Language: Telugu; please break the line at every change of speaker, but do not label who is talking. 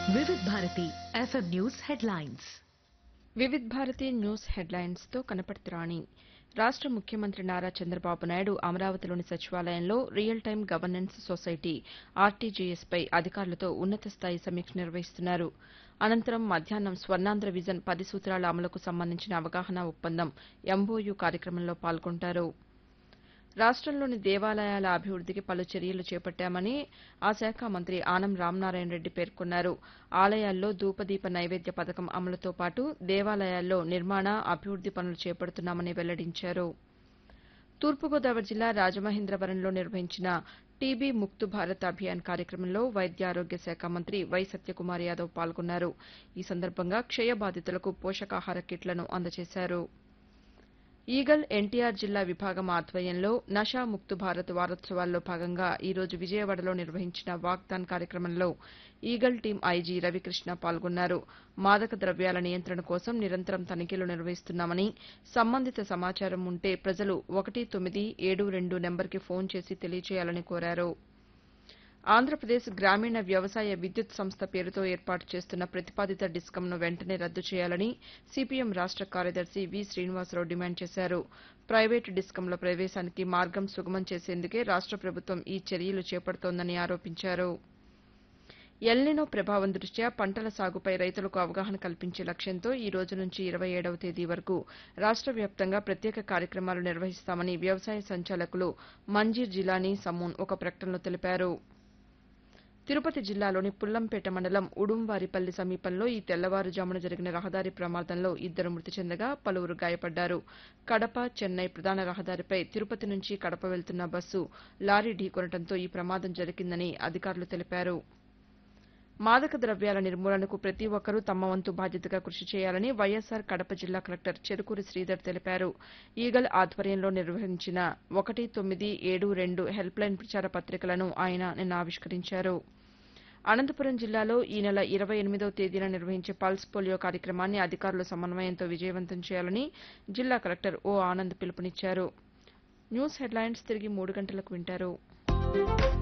Vividh Bharati FM news headlines
Vividh Bharati news headlines తో కనపర్తి రాణి రాష్ట ముఖ్యమంత్రి నారా చంద్రబాబు నాయుడు అమరావతిలోని సచివాలయంలో real time governance society RTGS పై అధికారులతో ఉన్నత స్థాయి సమీక్ష నిర్వహిస్తున్నారు అనంతరం మధ్యాహ్నం స్వర్ణాంధ్ర విజన్ పది సూత్రాల అమలుకు సంబంధించిన అవగాహన ఒప్పందం ఎంఓయూ కార్యక్రమంలో పాల్గొంటారు రాష్టంలోని దేవాలయాల అభివృద్దికి పలు చర్యలు చేపట్టామని ఆ శాఖ మంత్రి ఆనం రామనారాయణ రెడ్డి పేర్కొన్నారు ఆలయాల్లో ధూపదీప నైవేద్య పథకం అమలుతో పాటు దేవాలయాల్లో నిర్మాణ అభివృద్ది పనులు చేపడుతున్నామని వెల్లడించారు తూర్పుగోదావరి జిల్లా రాజమహేంద్రవరంలో నిర్వహించిన టీబీ ముక్తు భారత్ అభియాన్ కార్యక్రమంలో వైద్య ఆరోగ్య శాఖ మంత్రి వై సత్యకుమార్ యాదవ్ పాల్గొన్నారు ఈ సందర్భంగా క్షయ బాధితులకు పోషకాహార కిట్లను అందజేశారు ఈగల్ ఎన్టీఆర్ జిల్లా విభాగం ఆధ్వర్యంలో నషా ముక్తు భారత్ వారోత్సవాల్లో భాగంగా ఈ రోజు విజయవాడలో నిర్వహించిన వాక్దాన్ కార్యక్రమంలో ఈగల్ టీం ఐజీ రవికృష్ణ పాల్గొన్నారు మాదక ద్రవ్యాల నియంత్రణ కోసం నిరంతరం తనిఖీలు నిర్వహిస్తున్నామని సంబంధిత సమాచారం ఉంటే ప్రజలు ఒకటి తొమ్మిది ఏడు రెండు నెంబర్కి ఫోన్ చేసి తెలియజేయాలని కోరారు ఆంధ్రప్రదేశ్ గ్రామీణ వ్యవసాయ విద్యుత్ సంస్థ పేరుతో ఏర్పాటు చేస్తున్న ప్రతిపాదిత డిస్కంను వెంటనే రద్దు చేయాలని సిపిఎం రాష్ట కార్యదర్శి వి శ్రీనివాసరావు డిమాండ్ చేశారు ప్రైవేటు డిస్కంల ప్రవేశానికి మార్గం సుగమం చేసేందుకే రాష్ట ప్రభుత్వం ఈ చర్యలు చేపడుతోందని ఆరోపించారు ఎల్నినో ప్రభావం దృష్ట్యా పంటల సాగుపై రైతులకు అవగాహన కల్పించే లక్ష్యంతో ఈ రోజు నుంచి ఇరవై ఏడవ తేదీ వరకు రాష్ట వ్యాప్తంగా ప్రత్యేక కార్యక్రమాలు నిర్వహిస్తామని వ్యవసాయ సంచాలకులు మంజీర్ జిలానీ సమూన్ ఒక ప్రకటనలో తెలిపారు తిరుపతి జిల్లాలోని పుల్లంపేట మండలం ఉడుంవారిపల్లి సమీపంలో ఈ తెల్లవారుజామున జరిగిన రహదారి ప్రమాదంలో ఇద్దరు మృతి చెందగా పలువురు గాయపడ్డారు కడప చెన్నై ప్రధాన రహదారిపై తిరుపతి నుంచి కడప వెళ్తున్న బస్సు లారీ ఢీకొనడంతో ఈ ప్రమాదం జరిగిందని అధికారులు తెలిపారు మాదక ద్రవ్యాల నిర్మూలనకు ప్రతి ఒక్కరూ తమ వంతు బాధ్యతగా కృషి చేయాలని వైఎస్సార్ కడప జిల్లా కలెక్టర్ చెరుకూరి శ్రీధర్ తెలిపారు ఈగల్ ఆధ్వర్యంలో నిర్వహించిన ఒకటి తొమ్మిది ఏడు రెండు హెల్ప్లైన్ ప్రచార పత్రికలను ఆయన నిన్న ఆవిష్కరించారు అనంతపురం జిల్లాలో ఈ నెల ఇరవై ఎనిమిదవ తేదీన నిర్వహించే పల్స్ పోలియో కార్యక్రమాన్ని అధికారుల సమన్వయంతో విజయవంతం చేయాలని జిల్లా కలెక్టర్ ఓ ఆనంద్ పిలుపునిచ్చారు న్యూస్ హెడ్లైన్స్ తిరిగి మూడు గంటలకు వింటారు